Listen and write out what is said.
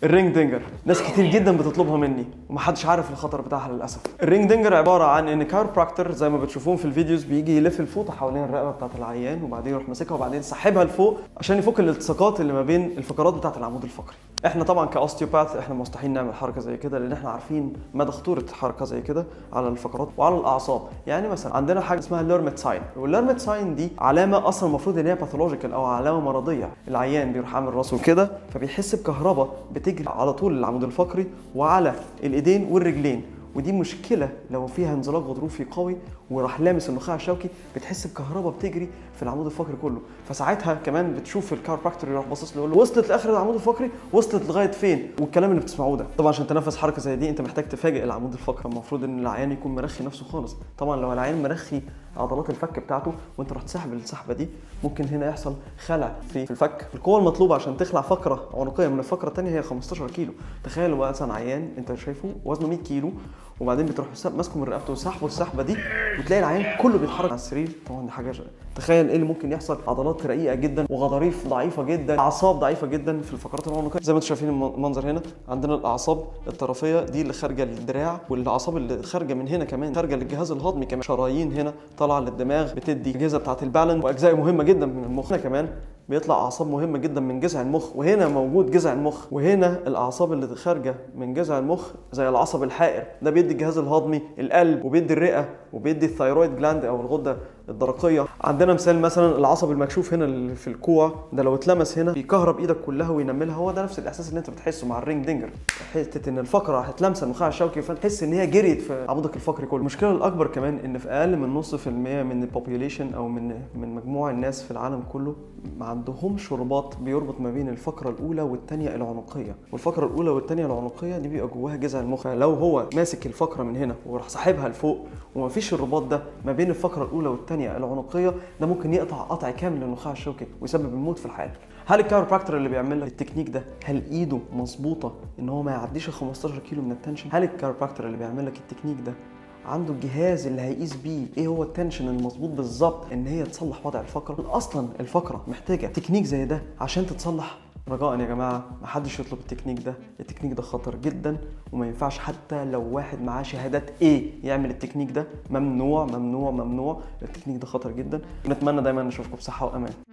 الرينج دينجر ناس كتير جدا بتطلبها مني ومحدش عارف الخطر بتاعها للاسف الرينج دينجر عباره عن ان كايروبراكتور زي ما بتشوفوهم في الفيديوز بيجي يلف الفوطه حوالين الرقبه بتاعت العيان وبعدين يروح ماسكها وبعدين ساحبها لفوق عشان يفك الالتصاقات اللي ما بين الفقرات بتاعت العمود الفقري احنا طبعا كاوستيوباث احنا مستحيل نعمل حركه زي كده لان احنا عارفين مدى خطوره حركه زي كده على الفقرات وعلى الاعصاب يعني مثلا عندنا حاجه اسمها الليرمت ساين والليرمت ساين دي علامه اصلا المفروض ان هي باثولوجيكال او علامه مرضيه العيان بيروح عامل راسه كده فبيحس بكهرباء بتجري على طول العمود الفقري وعلى الايدين والرجلين ودي مشكله لو فيها انزلاق غضروفي قوي وراح لامس النخاع الشوكي بتحس بكهرباء بتجري في العمود الفقري كله فساعتها كمان بتشوف الكاروبراكتور يروح باصص له يقول له وصلت لاخر العمود الفقري وصلت لغايه فين والكلام اللي بتسمعوه ده طبعا عشان تنفذ حركه زي دي انت محتاج تفاجئ العمود الفقري المفروض ان العيان يكون مرخي نفسه خالص طبعا لو العيان مرخي عضلات الفك بتاعته وانت رحت ساحب السحبه دي ممكن هنا يحصل خلع في الفك القوه المطلوبه عشان تخلع فقره عنقيه من الفقره الثانيه هي 15 كيلو تخيل مثلا عيان انت شايفه وزنه 100 كيلو وبعدين بتروح ماسكه من رقبته وسحبه السحبه دي وتلاقي العيان كله بيتحرك على السرير طبعا دي حاجه جا. تخيل ايه اللي ممكن يحصل عضلات رقيقه جدا وغضاريف ضعيفه جدا اعصاب ضعيفه جدا في الفقرات العنقيه زي ما انتم شايفين المنظر هنا عندنا الاعصاب الطرفيه دي اللي خارجه للدراع والاعصاب اللي خارجه من هنا كمان خارجه للجهاز الهضمي كمان شرايين هنا طالعه للدماغ بتدي الاجهزه بتاعت البالانس واجزاء مهمه جدا من المخ هنا كمان بيطلع اعصاب مهمه جدا من جذع المخ وهنا موجود جذع المخ وهنا الاعصاب اللي خارجه من جذع المخ زي العصب الحائر ده بيدي الجهاز الهضمي القلب وبيدي الرئه وبيدي الثايرويد جلاند او الغده الدرقيه عندنا مثال مثلا العصب المكشوف هنا اللي في الكوع ده لو اتلمس هنا بيكهرب ايدك كلها وينملها هو ده نفس الاحساس اللي انت بتحسه مع الرينج دينجر حته ان الفقره هتلمس النخاع الشوكي فتحس ان هي جريت في عمودك الفقري كله المشكله الاكبر كمان ان في اقل من نص في المية من البوبيوليشن او من من مجموع الناس في العالم كله ما عندهمش رباط بيربط ما بين الفقره الاولى والثانيه العنقيه والفقره الاولى والثانيه العنقيه دي بيبقى جواها جذع المخ لو هو ماسك الفقره من هنا وراح ساحبها لفوق ومفيش الرباط ده ما بين الفقره الاولى والثانيه العنقيه ده ممكن يقطع قطع كامل للنخاع الشوكي ويسبب الموت في الحال هل الكايروبراكتور اللي بيعمل لك التكنيك ده هل ايده مظبوطه ان هو ما يعديش ال 15 كيلو من التنشن هل الكايروبراكتور اللي بيعمل لك التكنيك ده عنده الجهاز اللي هيقيس بيه ايه هو التنشن المظبوط بالظبط ان هي تصلح وضع الفقره اصلا الفقره محتاجه تكنيك زي ده عشان تتصلح رجاء يا جماعه ما حدش يطلب التكنيك ده التكنيك ده خطر جدا وما ينفعش حتى لو واحد معاه شهادات ايه يعمل التكنيك ده ممنوع ممنوع ممنوع التكنيك ده خطر جدا نتمنى دايما نشوفكم بصحه وامان